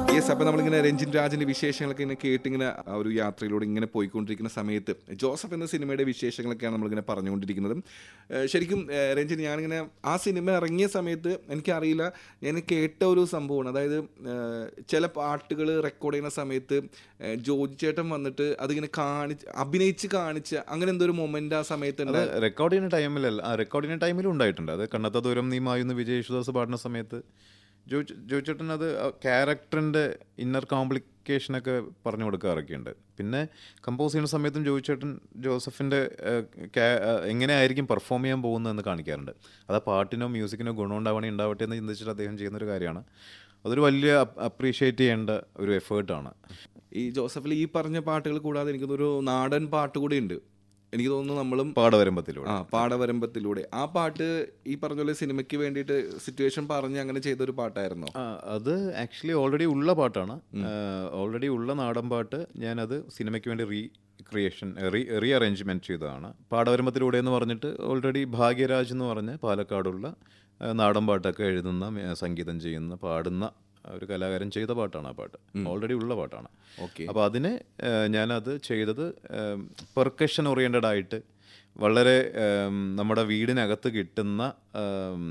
yes അപ്പോൾ നമ്മളിങ്ങനെ രഞ്ജിൻ രാജിന്റെ വിശേഷങ്ങളൊക്കെ ഇങ്ങനെ കേട്ടിങ്ങനെ ആ ഒരു യാത്രയിലൂടെ ഇങ്ങനെ പോയിക്കൊണ്ടിരിക്കുന്ന സമയത്ത് ജോസഫ് എന്ന സിനിമയുടെ വിശേഷങ്ങളൊക്കെയാണ് നമ്മളിങ്ങനെ പറഞ്ഞുകൊണ്ടിരിക്കുന്നത് ഏഹ് ശരിക്കും ഏഹ് രഞ്ജിൻ ഞാനിങ്ങനെ ആ സിനിമ ഇറങ്ങിയ സമയത്ത് എനിക്കറിയില്ല ഞാൻ കേട്ട ഒരു സംഭവമാണ് അതായത് ഏഹ് ചില പാട്ടുകൾ റെക്കോർഡ് ചെയ്യുന്ന സമയത്ത് ഏഹ് ജോജി ചേട്ടൻ വന്നിട്ട് അതിങ്ങനെ കാണിച്ച് അഭിനയിച്ച് കാണിച്ച് അങ്ങനെ എന്തോ ഒരു മൊമെന്റ് ആ സമയത്ത് ഉണ്ട് അത് റെക്കോർഡ് ചെയ്യുന്ന ടൈമിലല്ല ആ റെക്കോർഡ് ചെയ്യുന്ന ടൈമിലും ഉണ്ടായിട്ടുണ്ട് അത് കണ്ണത്ത ദൂരം നീ മായുന്ന വിജയ് യേശുദാസ് പാടുന്ന സമയത്ത് ജോ ജോയിച്ചേട്ടൻ അത് ക്യാരക്ടറിൻ്റെ ഇന്നർ കോംപ്ലിക്കേഷനൊക്കെ പറഞ്ഞു കൊടുക്കാറൊക്കെ ഉണ്ട് പിന്നെ കമ്പോസ് ചെയ്യുന്ന സമയത്തും ജോയിച്ചേട്ടൻ ജോസഫിൻ്റെ എങ്ങനെയായിരിക്കും പെർഫോം ചെയ്യാൻ പോകുന്നതെന്ന് കാണിക്കാറുണ്ട് അത് ആ പാട്ടിനോ മ്യൂസിക്കിനോ ഗുണം ഉണ്ടാവണേ ഉണ്ടാവട്ടെ എന്ന് ചിന്തിച്ചിട്ട് അദ്ദേഹം ചെയ്യുന്നൊരു കാര്യമാണ് അതൊരു വലിയ അപ്രീഷിയേറ്റ് ചെയ്യേണ്ട ഒരു എഫേർട്ടാണ് ഈ ജോസഫിൽ ഈ പറഞ്ഞ പാട്ടുകൾ കൂടാതെ എനിക്കൊന്നൊരു നാടൻ പാട്ട് കൂടി ഉണ്ട് എനിക്ക് തോന്നുന്നു നമ്മളും പാടവരമ്പത്തിലൂടെ ആ പാടവരമ്പത്തിലൂടെ ആ പാട്ട് ഈ പറഞ്ഞ പോലെ സിനിമയ്ക്ക് വേണ്ടിയിട്ട് സിറ്റുവേഷൻ പറഞ്ഞ് അങ്ങനെ ചെയ്തൊരു പാട്ടായിരുന്നോ ആ, അത് ആക്ച്വലി ഓൾറെഡി ഉള്ള പാട്ടാണ് ഓൾറെഡി ഉള്ള നാടൻ പാട്ട് ഞാനത് സിനിമയ്ക്ക് വേണ്ടി recreation re rearrangement ചെയ്തതാണ് പാടവരമ്പത്തിലൂടെ എന്ന് പറഞ്ഞിട്ട് ഓൾറെഡി ഭാഗ്യരാജ് എന്ന് പറഞ്ഞ് പാലക്കാടുള്ള ആ, നാടൻ പാട്ടൊക്കെ എഴുതുന്ന മ- സംഗീതം ചെയ്യുന്ന പാടുന്ന ഒരു കലാകാരൻ ചെയ്ത പാട്ടാണ് ആ പാട്ട് ഓൾറെഡി ഉള്ള പാട്ടാണ് ഓക്കെ അപ്പോൾ അതിന് ആ, ഞാനത് ചെയ്തത് പെർക്കഷൻ ഓറിയൻറ്റഡ് ആയിട്ട് വളരെ ഉം, നമ്മുടെ വീടിനകത്ത് കിട്ടുന്ന ഉം,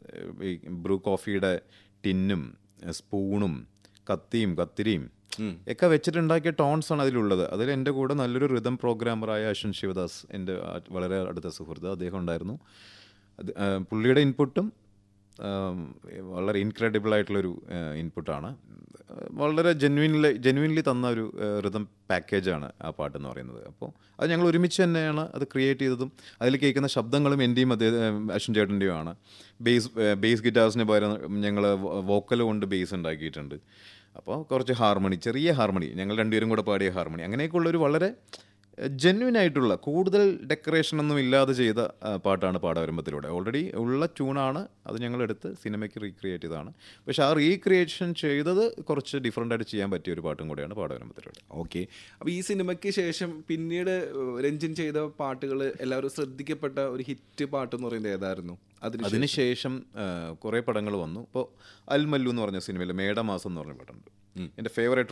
ഈ ബ്രൂ കോഫിയുടെ ടിന്നും സ്പൂണും കത്തിയും കത്തിരിയും ഒക്കെ വെച്ചിട്ടുണ്ടാക്കിയ ടോൺസ് ആണ് അതിലുള്ളത് അതിൽ എൻ്റെ കൂടെ നല്ലൊരു റിതം പ്രോഗ്രാമറായ അശ്വിൻ ശിവദാസ് എൻ്റെ ആ- വളരെ അടുത്ത സുഹൃത്ത് അദ്ദേഹം ഉണ്ടായിരുന്നു അത് ആ, പുള്ളിയുടെ ഇൻപുട്ടും ആം, വളരെ ഇൻക്രെഡിബിൾ ആയിട്ടുള്ളൊരു ഇൻപുട്ടാണ് വളരെ ജെന്വിൻലി ജെന്വിൻലി തന്ന ഒരു റിതം പാക്കേജാണ് ആ പാട്ടെന്ന് പറയുന്നത് അപ്പോൾ അത് ഞങ്ങൾ ഒരുമിച്ച് തന്നെയാണ് അത് ക്രിയേറ്റ് ചെയ്തതും അതിൽ കേൾക്കുന്ന ശബ്ദങ്ങളും എൻ്റെയും അദ്ദേഹം അശ്വിൻ ചേട്ടൻ്റെയുമാണ് ബേസ് ബേസ് ഗിറ്റാർസിന് പകരം ഞങ്ങൾ വോക്കൽ കൊണ്ട് ബേസ് ഉണ്ടാക്കിയിട്ടുണ്ട് അപ്പോൾ കുറച്ച് ഹാർമണി ചെറിയ ഹാർമണി ഞങ്ങൾ രണ്ടുപേരും കൂടെ പാടിയ ഹാർമണി അങ്ങനെയൊക്കെയുള്ളൊരു വളരെ ജെന്വിൻ ആയിട്ടുള്ള കൂടുതൽ ഡെക്കറേഷൻ ഒന്നും ഇല്ലാതെ ചെയ്ത ആ, പാട്ടാണ് പാടവരമ്പത്തിലൂടെ ഓൾറെഡി ഉള്ള ട്യൂണാണ് അത് ഞങ്ങൾ എടുത്ത് സിനിമയ്ക്ക് റീക്രിയേറ്റ് ചെയ്തതാണ് പക്ഷെ ആ റീക്രിയേഷൻ ചെയ്തത് കുറച്ച് ഡിഫറെൻ്റ് ആയിട്ട് ചെയ്യാൻ പറ്റിയ ഒരു പാട്ടും കൂടെയാണ് പാടവരമ്പത്തിലൂടെ ഓക്കെ അപ്പോൾ ഈ സിനിമയ്ക്ക് ശേഷം പിന്നീട് ഏഹ്, രഞ്ജിൻ ചെയ്ത പാട്ടുകൾ എല്ലാവരും ശ്രദ്ധിക്കപ്പെട്ട ഒരു ഹിറ്റ് പാട്ട് എന്ന് പറയുന്നത് ഏതായിരുന്നു അതിന് അതിനുശേഷം കുറേ പടങ്ങൾ വന്നു ഇപ്പോൾ അൽമല്ലു എന്ന് പറഞ്ഞ സിനിമയിൽ മേടമാസം എന്ന് പറഞ്ഞ പാട്ടുണ്ട് എൻ്റെ ഫേവറേറ്റ്